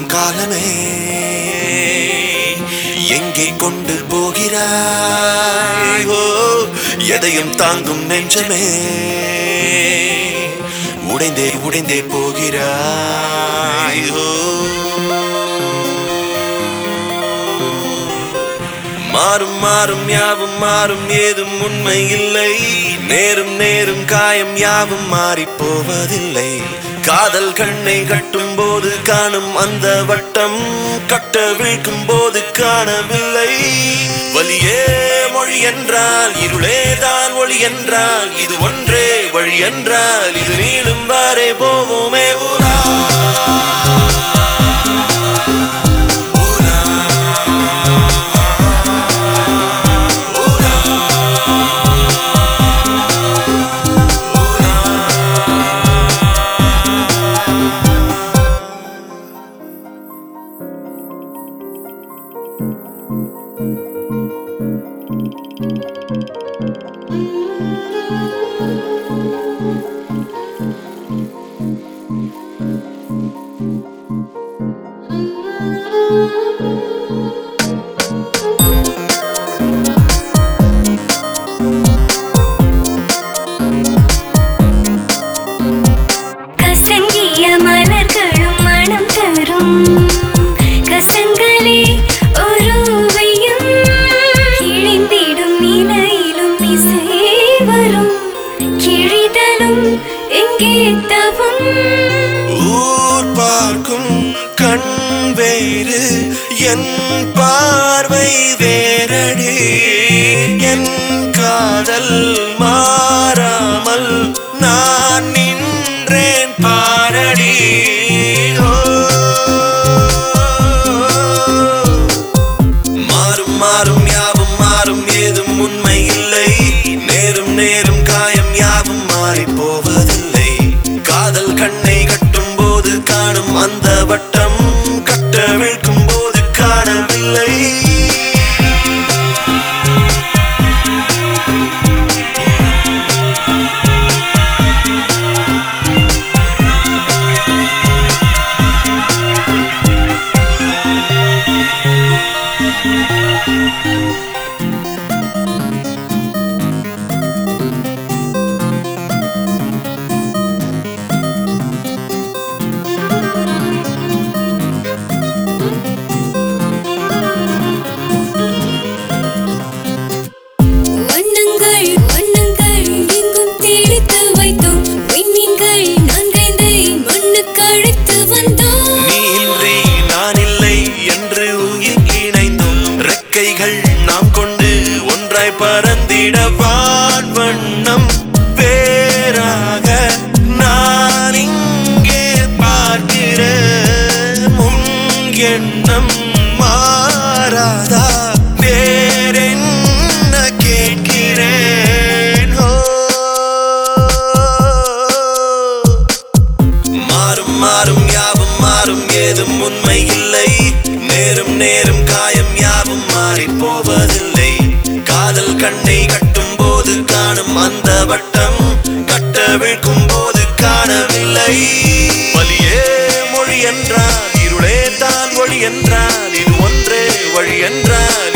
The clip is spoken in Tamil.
காலமே எங்கே கொண்டு போகிறாய் ஓ எதையும் தாங்கும் நெஞ்சமே உடைந்தே உடைந்தே போகிறாய் ஓ மாறும் மாறும் யாவும் மாறும் ஏதும் உண்மை இல்லை நேரும் நேரும் காயம் யாவும் மாறி போவதில்லை காதல் கண்ணை கட்டும் போது காணும் அந்த வட்டம் கட்ட விழிக்கும் போது காணவில்லை வலியே மொழி என்றால் இருளே தான் ஒளி என்றால் இது ஒன்றே வழி என்றால் இது நீளும் வாரே போவோமே ஊரா கசங்கிய மலர்களும் மனம் தரும் கசங்களே ஒருவையும் கிழிந்திடும் இலையிலும் இசை வரும் கிழிதலும் எங்கே தவும் ஊர் பார்க்கும் கண் வேறு என் பார்வை வேறடி என் காதல் மாறாமல் நான் நின்றேன் பாரடி ஓ. மாறும் மாறும் யாவும் மாறும் ஏதும் உண்மை இல்லை நேரும் நேரும் காயம் யாவும் மாறி போவதில்லை காதல் கண்ணை கட்டும் போது காணும் அந்த வட்டம் கட்ட விழ்க்கும் போது காணவில்லை வண்ணங்கள் வண்ணங்கள் எங்கும் தேடித்து வைத்தோம் விண்மீன்கள் நான்கைந்தை மண்ணுக்கு அழைத்து வந்தோம் நீ இன்றி நான் இல்லை என்று உயிர் இணைந்தோம் ரெக்கைகள் நாம் கொண்டு ஒன்றாய் பறந்திட வான் வண்ணம் வேறாக நான் இங்கே பார்க்கிறேன் உன் எண்ணம் மாறாதா வேறென்ன கேட்கிறேன் ஓ மாறும் மாறும் யாவும் மாறும் ஏதும் உண்மை இல்லை நேரும் நேரும் காயம் யாவும் மாறி போவதில்லை காதல் கண்ணை கட்டும் போது காணும் அந்த வட்டம் கட்ட விழ்க்கும் போது காணவில்லை வலியே மொழி என்றால் இருளே தான் ஒளி என்றால் இது ஒன்றே வழி என்றால்